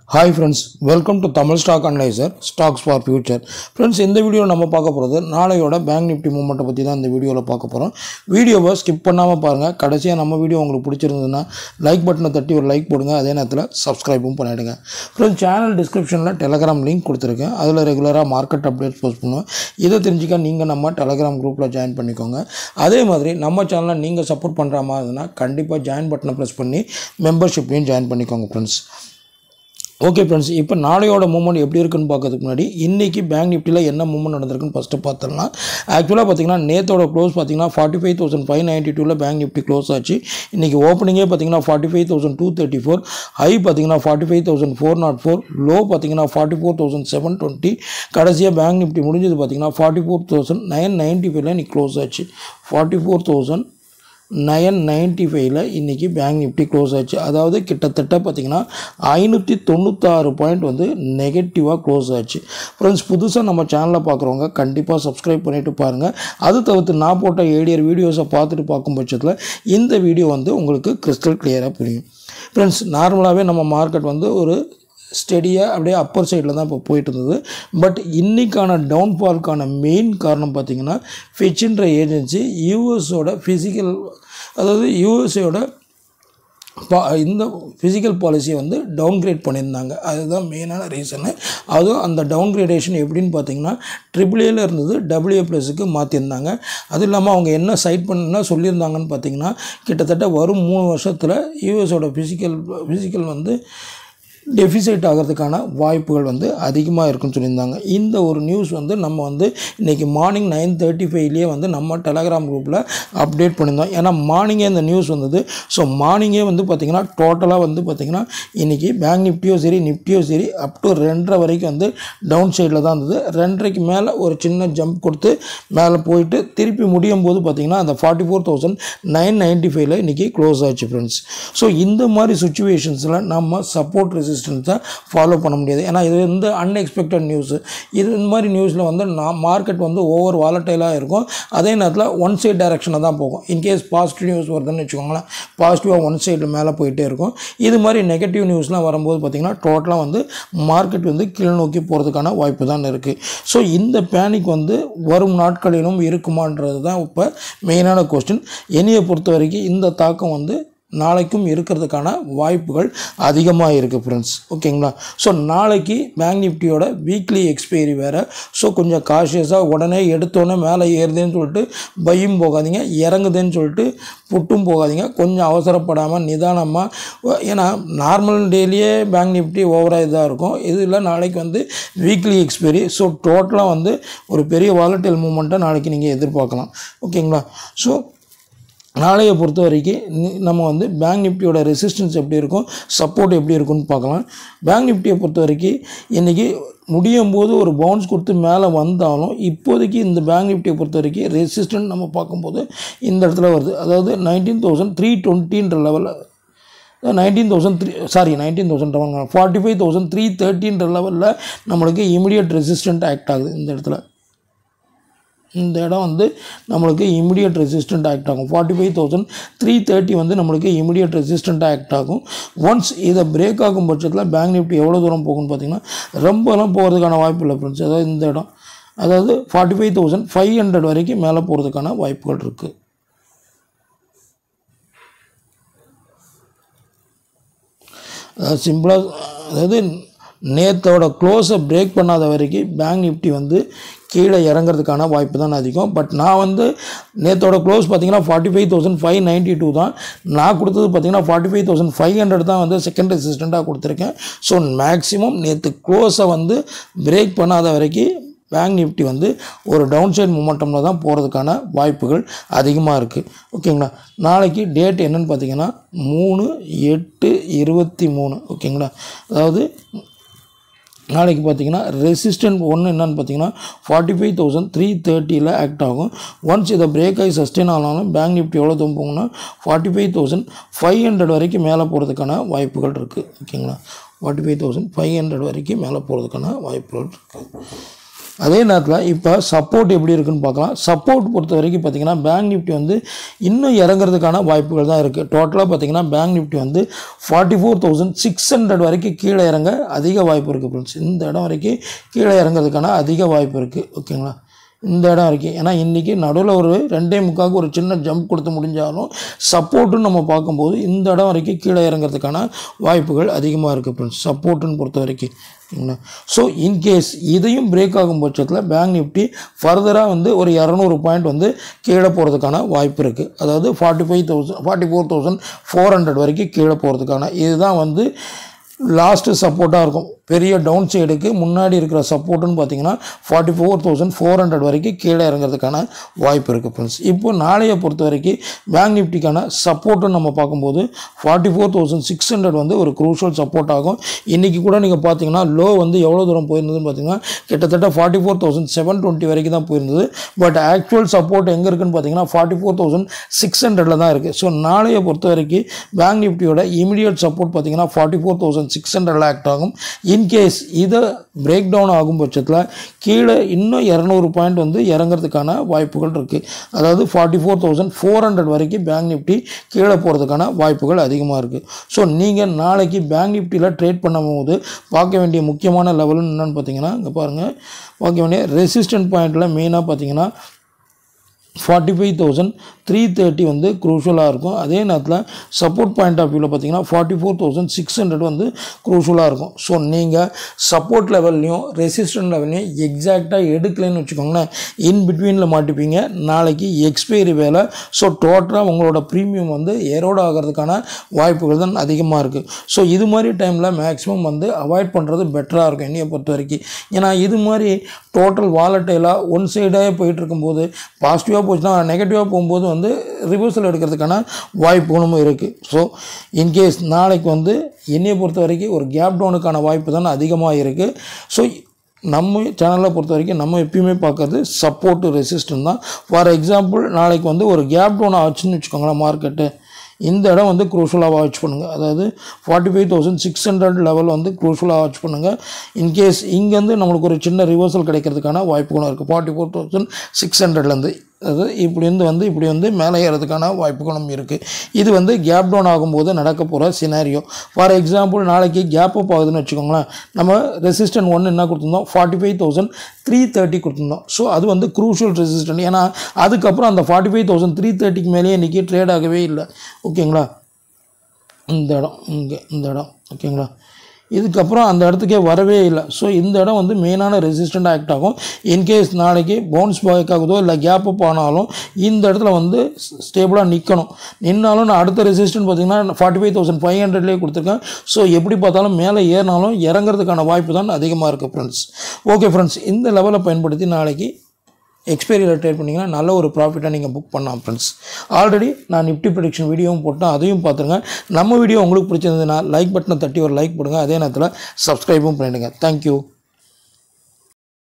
hi friends welcome to Tamil stock analyser stocks for future friends இந்த வீடியோவில் நம்ம பார்க்க போகிறது நாளையோட பேங்க் நிஃப்டி மூமெண்ட்டை பற்றி தான் இந்த வீடியோவில் பார்க்க போகிறோம் வீடியோவை ஸ்கிப் பண்ணாமல் பாருங்கள் கடைசியாக நம்ம வீடியோ உங்களுக்கு பிடிச்சிருந்ததுன்னா லைக் பட்டனை தட்டி ஒரு லைக் போடுங்க அதே நேரத்தில் சப்ஸ்கிரைபும் பண்ணிவிடுங்க ஃப்ரெண்ட்ஸ் சேனல் டிஸ்கிரிப்ஷனில் டெலகிராம் லிங்க் கொடுத்துருக்கேன் அதில் ரெகுலராக மார்க்கெட் அப்டேட்ஸ் போஸ்ட் பண்ணுவேன் இதை தெரிஞ்சுக்க நீங்கள் நம்ம டெலகிராம் குரூப்பில் ஜாயின் பண்ணிக்கோங்க அதே மாதிரி நம்ம சேனலை நீங்கள் சப்போர்ட் பண்ணுற மாதிரி இருந்ததுன்னா கண்டிப்பாக ஜாயின் பட்டனை ப்ரெஸ் பண்ணி மெம்பர்ஷிப்லையும் ஜாயின் பண்ணிக்கோங்க ஃப்ரெண்ட்ஸ் ஓகே ஃப்ரெண்ட்ஸ் இப்போ நாளையோட மூமெண்ட் எப்படி இருக்குன்னு பார்க்கறதுக்கு முன்னாடி இன்றைக்கி பேங்க் நிஃப்டியில் என்ன மூமெண்ட் நடந்திருக்குன்னு ஃபஸ்ட்டு பார்த்துடலாம் ஆக்சுவலாக பார்த்தீங்கன்னா நேத்தோட க்ளோஸ் பார்த்தீங்கன்னா forty five thousand five ninety டூவில் பேங்க் நிஃப்டி க்ளோஸ் ஆச்சு இன்றைக்கி ஓப்பனிங்கே பார்த்தீங்கன்னா forty five thousand two thirty four high பார்த்தீங்கன்னா forty five thousand four not four low பார்த்தீங்கன்னா forty four thousand seven twenty கடைசியாக பேங்க் நிஃப்டி முடிஞ்சது பார்த்தீங்கன்னா forty four thousand nine ninety ஃபைவ்ல இன்றைக்கி க்ளோஸ் ஆச்சு forty four thousand nine ninety ஃபைவ்ல இன்றைக்கி பேங்க் நிஃப்டி க்ளோஸ் ஆச்சு அதாவது கிட்டத்தட்ட பார்த்திங்கன்னா ஐநூற்றி தொண்ணூத்தாறு பாயிண்ட் வந்து நெகட்டிவாக க்ளோஸ் ஆச்சு ஃப்ரெண்ட்ஸ் புதுசாக நம்ம சேனலை பார்க்குறவங்க கண்டிப்பாக சப்ஸ்கிரைப் பண்ணிவிட்டு பாருங்கள் அது தவிர்த்து நான் போட்ட ஏடியர் வீடியோஸை பார்த்துட்டு பார்க்கும் பட்சத்தில் இந்த வீடியோ வந்து உங்களுக்கு கிறிஸ்டல் கிளியராக புரியும் ஃப்ரெண்ட்ஸ் நார்மலாகவே நம்ம மார்க்கெட் வந்து ஒரு ஸ்டெடியாக அப்படியே அப்பர் சைடில் தான் இப்போ போயிட்டு இருந்தது பட் இன்றைக்கான டவுன்ஃபால்க்கான மெயின் காரணம் பார்த்திங்கன்னா ஃபிட்ச்ன்ற ஏஜென்சி யூஎஸோட ஃபிசிக்கல் அதாவது யூஎஸ்ஏயோட பா இந்த ஃபிசிக்கல் பாலிசியை வந்து டவுன்கிரேட் பண்ணியிருந்தாங்க அதுதான் மெயினான ரீசனு அதுவும் அந்த டவுன்கிரேடேஷன் எப்படின்னு பார்த்தீங்கன்னா ட்ரிபிள் ஏல இருந்தது டபிள்யூஏ ப்ளஸுக்கு மாற்றிருந்தாங்க அது இல்லாமல் அவங்க என்ன சைட் பண்ண சொல்லியிருந்தாங்கன்னு பார்த்தீங்கன்னா கிட்டத்தட்ட வரும் மூணு வருஷத்தில் யூஎஸோட ஃபிசிக்கல் ஃபிசிக்கல் வந்து டெஃபிசைட் ஆகிறதுக்கான வாய்ப்புகள் வந்து அதிகமாக இருக்குன்னு சொல்லியிருந்தாங்க இந்த ஒரு நியூஸ் வந்து நம்ம வந்து இன்றைக்கி மார்னிங் நைன் தேர்ட்டி ஃபைவ்லேயே வந்து நம்ம டெலகிராம் குரூப்பில் அப்டேட் பண்ணியிருந்தோம் ஏன்னா மார்னிங்கே இந்த நியூஸ் வந்தது ஸோ மார்னிங்கே வந்து பார்த்திங்கன்னா டோட்டலாக வந்து பார்த்திங்கன்னா இன்றைக்கி பேங்க் நிஃப்டியோ சரி நிஃப்டியோ சரி அப் டு ரெண்டரை வரைக்கும் வந்து டவுன் சைடில் தான் இருந்தது ரெண்டரைக்கு மேலே ஒரு சின்ன ஜம்ப் கொடுத்து மேலே போயிட்டு திருப்பி முடியும் போது பார்த்திங்கன்னா அந்த forty four thousand nine ninety ஃபைவ்ல இன்றைக்கி க்ளோஸ் ஆச்சு ஃப்ரெண்ட்ஸ் ஸோ இந்த மாதிரி சுச்சுவேஷன்ஸில் நம்ம சப்போர்ட் ரெசிஸ்டன்ஸை ஃபாலோ பண்ண முடியாது ஏன்னா இது வந்து அன்எக்ஸ்பெக்டட் நியூஸு இது இந்த மாதிரி நியூஸில் வந்து நான் மார்க்கெட் வந்து ஓவர் வாலட்டைலாக இருக்கும் அதே நேரத்தில் ஒன் சைட் டைரக்ஷனில் தான் போகும் இன்கேஸ் பாசிட்டிவ் நியூஸ் வருதுன்னு வச்சுக்கோங்களேன் பாசிட்டிவாக ஒன் சைடில் மேலே போயிட்டே இருக்கும் இது மாதிரி நெகட்டிவ் நியூஸ்லாம் வரும்போது பார்த்திங்கன்னா டோட்டலாக வந்து மார்க்கெட் வந்து கீழ் நோக்கி போகிறதுக்கான வாய்ப்பு தான் இருக்குது ஸோ இந்த பேனிக் வந்து வரும் நாட்களிலும் இருக்குமான்றது தான் இப்போ மெயினான கொஸ்டின் என்னையை பொறுத்த வரைக்கும் இந்த தாக்கம் வந்து நாளைக்கும் இருக்கிறதுக்கான வாய்ப்புகள் அதிகமாக இருக்குது ஃப்ரெண்ட்ஸ் ஓகேங்களா ஸோ நாளைக்கு பேங்க் நிஃப்டியோட வீக்லி எக்ஸ்பைரி வேறு ஸோ கொஞ்சம் காஷியஸாக உடனே எடுத்தோடனே மேலே ஏறுதுன்னு சொல்லிட்டு பையும் போகாதீங்க இறங்குதுன்னு சொல்லிட்டு புட்டும் போகாதீங்க கொஞ்சம் அவசரப்படாமல் நிதானமாக ஏன்னா நார்மல் டேலியே பேங்க் நிஃப்டி ஓவராக இதாக இருக்கும் இதில் நாளைக்கு வந்து வீக்லி எக்ஸ்பைரி ஸோ டோட்டலாக வந்து ஒரு பெரிய வாலட்டைல் மூமெண்ட்டை நாளைக்கு நீங்கள் எதிர்பார்க்கலாம் ஓகேங்களா ஸோ நாளையை பொறுத்த வரைக்கும் நி- நம்ம வந்து பேங்க் நிஃப்டியோட ரெசிஸ்டன்ஸ் எப்படி இருக்கும் சப்போர்ட் எப்படி இருக்கும்னு பார்க்கலாம் பேங்க் நிஃப்டியை பொறுத்த வரைக்கும் இன்றைக்கி முடியும் போது ஒரு பவுன்ஸ் கொடுத்து மேலே வந்தாலும் இப்போதைக்கு இந்த பேங்க் நிஃப்டியை பொறுத்த வரைக்கும் ரெசிஸ்டன்ட் நம்ம பார்க்கும்போது இந்த இடத்துல வருது அதாவது நைன்டீன் தௌசண்ட் த்ரீ டுவெண்ட்டின்ற லெவலில் nineteen thousand three sorry nineteen thousand forty five thousand three தேர்ட்டின்ற லெவலில் நம்மளுக்கு இமிடியட் ரெசிஸ்டன்ட் ஆக்ட் ஆகுது இந்த இடத்துல இந்த இடம் வந்து நம்மளுக்கு இமிடியட் ரெசிஸ்டன்ட் ஆக்ட் ஆகும் forty five thousand three thirty வந்து நம்மளுக்கு இமிடியட் ரெசிஸ்டண்ட்டாக ஆக்ட் ஆகும் ஒன்ஸ் இதை பிரேக் ஆகும் பட்சத்தில் பேங்க் நிஃப்டி எவ்வளோ தூரம் போகும்னு பார்த்தீங்கன்னா ரொம்பலாம் போகிறதுக்கான வாய்ப்பு இல்லை ஃப்ரெண்ட்ஸ் அதாவது இந்த இடம் அதாவது forty five thousand five hundred வரைக்கும் மேலே போகிறதுக்கான வாய்ப்புகள் இருக்குது அதாவது சிம்பிளாக அதாவது நேத்தோட க்ளோஸை பிரேக் பண்ணாத வரைக்கும் பேங்க் நிஃப்டி வந்து கீழே இறங்குறதுக்கான வாய்ப்பு தான் அதிகம் பட் நான் வந்து நேத்தோட க்ளோஸ் பார்த்தீங்கன்னா forty five thousand five ninety two தான் நான் கொடுத்தது பார்த்தீங்கன்னா forty five thousand five hundred தான் வந்து செகண்ட் ரெசிஸ்டண்ட்டாக கொடுத்துருக்கேன் ஸோ மேக்ஸிமம் நேற்று க்ளோஸை வந்து பிரேக் பண்ணாத வரைக்கும் பேங்க் நிஃப்டி வந்து ஒரு டவுன் சைட் மூமெண்டமில் தான் போகிறதுக்கான வாய்ப்புகள் அதிகமாக இருக்குது ஓகேங்களா நாளைக்கு டேட் என்னன்னு பார்த்தீங்கன்னா மூணு எட்டு இருபத்தி மூணு ஓகேங்களா அதாவது நாளைக்கு பார்த்தீங்கன்னா ரெசிஸ்டன்ட் ஒன்று என்னன்னு பார்த்தீங்கன்னா ஃபார்ட்டி ஃபைவ் தௌசண்ட் த்ரீ தேர்ட்டியில் ஆக்ட் ஆகும் ஒன்ஸ் இதை பிரேக் ஆகி சஸ்டெயின் ஆனாலும் பேங்க் நிஃப்டி எவ்வளோ தூரம் போகும்னா forty five thousand five hundred வரைக்கும் மேலே போகிறதுக்கான வாய்ப்புகள் இருக்குது ஓகேங்களா forty five thousand five hundred வரைக்கும் மேலே போகிறதுக்கான வாய்ப்புகள் இருக்குது அதே நேரத்தில் இப்போ சப்போர்ட் எப்படி இருக்குன்னு பார்க்கலாம் சப்போர்ட் பொறுத்த வரைக்கும் பார்த்தீங்கன்னா பேங்க் நிஃப்டி வந்து இன்னும் இறங்குறதுக்கான வாய்ப்புகள் தான் இருக்குது டோட்டலாக பார்த்தீங்கன்னா பேங்க் நிஃப்டி வந்து forty four thousand six hundred வரைக்கும் கீழே இறங்க அதிக வாய்ப்பு இருக்குது ஃப்ரெண்ட்ஸ் இந்த இடம் வரைக்கும் கீழே இறங்குறதுக்கான அதிக வாய்ப்பு இருக்குது ஓகேங்களா இந்த இடம் வரைக்கும் ஏன்னா இன்றைக்கி நடுவில் ஒரு ரெண்டே முக்காவுக்கு ஒரு சின்ன ஜம்ப் கொடுத்து முடிஞ்சாலும் சப்போர்ட்டுன்னு நம்ம பார்க்கும்போது இந்த இடம் வரைக்கும் கீழே இறங்குறதுக்கான வாய்ப்புகள் அதிகமாக இருக்குது ஃப்ரெண்ட்ஸ் சப்போர்ட்டுன்னு பொறுத்த வரைக்கும் சரிங்களா ஸோ இன்கேஸ் இதையும் பிரேக் ஆகும் பட்சத்தில் பேங்க் நிஃப்டி ஃபர்தராக வந்து ஒரு இரநூறு பாயிண்ட் வந்து கீழே போகிறதுக்கான வாய்ப்பு இருக்குது அதாவது forty five thousand forty four thousand four hundred வரைக்கும் கீழே போகிறதுக்கான இதுதான் வந்து லாஸ்ட்டு சப்போர்ட்டாக இருக்கும் பெரிய டவுன் சைடுக்கு முன்னாடி இருக்கிற சப்போர்ட்டுன்னு பார்த்தீங்கன்னா forty four thousand four hundred வரைக்கும் கீழே இறங்குறதுக்கான வாய்ப்பு இருக்குது ஃப்ரெண்ட்ஸ் இப்போ நாளைய பொறுத்த வரைக்கும் பேங்க் நிஃப்டிக்கான சப்போர்ட்டுன்னு நம்ம பார்க்கும்போது forty four thousand six hundred வந்து ஒரு குரூஷியல் சப்போர்ட் ஆகும் இன்றைக்கி கூட நீங்கள் பார்த்தீங்கன்னா லோ வந்து எவ்வளோ தூரம் போயிருந்ததுன்னு பார்த்தீங்கன்னா கிட்டத்தட்ட forty four thousand seven twenty வரைக்கும் தான் போயிருந்தது பட் ஆக்சுவல் சப்போர்ட் எங்கே இருக்குன்னு பார்த்தீங்கன்னா ஃபார்ட்டி ஃபோர் தௌசண்ட் சிக்ஸ் ஹண்ட்ரடில் தான் இருக்குது ஸோ நாளைய பொறுத்த வரைக்கும் பேங்க் நிஃப்டியோட இமீடியட் சப்போர்ட் பார்த்தீங்கன்னா ஃபார்ட்டி ஃபோர் தௌசண்ட் சிக்ஸ் ஹண்ட்ரடில் ஆக்ட் ஆகும் இன்கேஸ் இதை பிரேக் டவுன் ஆகும் பட்சத்தில் கீழே இன்னும் இரநூறு பாயிண்ட் வந்து இறங்குறதுக்கான வாய்ப்புகள் இருக்குது அதாவது forty four thousand four hundred வரைக்கும் பேங்க் நிஃப்டி கீழே போகிறதுக்கான வாய்ப்புகள் அதிகமாக இருக்குது ஸோ நீங்கள் நாளைக்கு பேங்க் நிஃப்டியில் ட்ரேட் பண்ணும்போது பார்க்க வேண்டிய முக்கியமான லெவல்னு என்னென்னு பார்த்தீங்கன்னா இங்கே பாருங்கள் பார்க்க வேண்டிய ரெசிஸ்டன்ட் பாயிண்டில் மெயினாக பார்த்தீங்கன்னா forty five thousand three thirty வந்து குரூஷலாக இருக்கும் அதே நேரத்தில் சப்போர்ட் பாயிண்ட் ஆஃப் வியூவில் பார்த்தீங்கன்னா forty four thousand six hundred வந்து குரூஷலாக இருக்கும் ஸோ நீங்கள் சப்போர்ட் லெவல்லையும் ரெசிஸ்டன்ட் லெவல்லையும் எக்ஸாக்டாக எடுக்கலைன்னு வச்சுக்கோங்களேன் இன் பிட்வீனில் மாட்டிப்பீங்க நாளைக்கு எக்ஸ்பைரி வேலை ஸோ டோட்டலாக உங்களோட ப்ரீமியம் வந்து எரோடு ஆகிறதுக்கான வாய்ப்புகள் தான் அதிகமாக இருக்குது ஸோ இது மாதிரி டைமில் மேக்ஸிமம் வந்து அவாய்ட் பண்ணுறது பெட்டராக இருக்கும் என்னையை பொறுத்த வரைக்கும் ஏன்னா இது மாதிரி டோட்டல் வாலட்டைலாக ஒன் சைடாக போயிட்டு இருக்கும்போது பாசிட்டிவாக போச்சுன்னா நெகட்டிவாக போகும்போது வந்து ரிவர்சல் எடுக்கிறதுக்கான வாய்ப்புகளும் இருக்குது ஸோ இன்கேஸ் நாளைக்கு வந்து என்னையை பொறுத்த வரைக்கும் ஒரு கேப் டவுனுக்கான வாய்ப்பு தான் அதிகமாக இருக்குது ஸோ நம்ம சேனலை பொறுத்த வரைக்கும் நம்ம எப்பயுமே பார்க்கறது சப்போர்ட்டு ரெசிஸ்டன் தான் ஃபார் எக்ஸாம்பிள் நாளைக்கு வந்து ஒரு கேப் டவுன் ஆச்சுன்னு வச்சுக்கோங்களேன் மார்க்கெட்டு இந்த இடம் வந்து குரூஷலாக வாட்ச் பண்ணுங்கள் அதாவது forty five thousand six hundred level வந்து குரூஷலாக வாட்ச் பண்ணுங்கள் இன்கேஸ் இங்கேருந்து நம்மளுக்கு ஒரு சின்ன ரிவர்சல் கிடைக்கிறதுக்கான வாய்ப்புகளும் இருக்குது ஃபார்ட்டி ஃபோர் தௌசண்ட் சிக்ஸ் ஹண்ட்ரட்லேருந்து அது இப்படி இருந்து வந்து இப்படி வந்து மேலே ஏறதுக்கான வாய்ப்புகளும் இருக்குது இது வந்து கேப் டவுன் ஆகும்போது நடக்க போகிற சினாரியோ ஃபார் எக்ஸாம்பிள் நாளைக்கு கேப் அப் ஆகுதுன்னு வச்சுக்கோங்களேன் நம்ம ரெசிஸ்டன்ட் ஒன்று என்ன கொடுத்துருந்தோம் forty five thousand three thirty கொடுத்துருந்தோம் ஸோ அது வந்து க்ரூஷியல் ரெசிஸ்டன்ட் ஏன்னா அதுக்கப்புறம் அந்த ஃபார்ட்டி ஃபைவ் தௌசண்ட் த்ரீ தேர்ட்டிக்கு மேலேயே இன்றைக்கி ட்ரேட் ஆகவே இல்லை ஓகேங்களா இந்த இடம் இங்கே இந்த இடம் ஓகேங்களா இதுக்கப்புறம் அந்த இடத்துக்கே வரவே இல்லை ஸோ இந்த இடம் வந்து மெயினான ரெசிஸ்டண்ட் ஆக்ட் ஆகும் இன்கேஸ் நாளைக்கு பவுன்ஸ் பேக் ஆகுதோ இல்லை கேப் அப் ஆனாலும் இந்த இடத்துல வந்து ஸ்டேபிளாக நிற்கணும் நின்னாலும் நான் அடுத்த ரெசிஸ்டன்ட் பார்த்தீங்கன்னா ஃபார்ட்டி ஃபைவ் தௌசண்ட் ஃபைவ் ஹண்ட்ரட்லேயே கொடுத்துருக்கேன் ஸோ எப்படி பார்த்தாலும் மேலே ஏறினாலும் இறங்குறதுக்கான வாய்ப்பு தான் அதிகமாக இருக்குது ஃப்ரெண்ட்ஸ் ஓகே ஃப்ரெண்ட்ஸ் இந்த லெவலை பயன்படுத்தி நாளைக்கு எக்ஸ்பைரியில் ட்ரேட் பண்ணிங்கன்னா நல்ல ஒரு ப்ராஃபிட்டாக நீங்கள் புக் பண்ணலாம் ஃப்ரெண்ட்ஸ் ஆல்ரெடி நான் நிஃப்டி ப்ரொடிக்ஷன் வீடியோவும் போட்டேன் அதையும் பார்த்துருங்க நம்ம வீடியோ உங்களுக்கு பிடிச்சிருந்ததுன்னா லைக் பட்டனை தட்டி ஒரு லைக் போடுங்க அதே நேரத்தில் சப்ஸ்கிரைபும் பண்ணிடுங்க தேங்க்யூ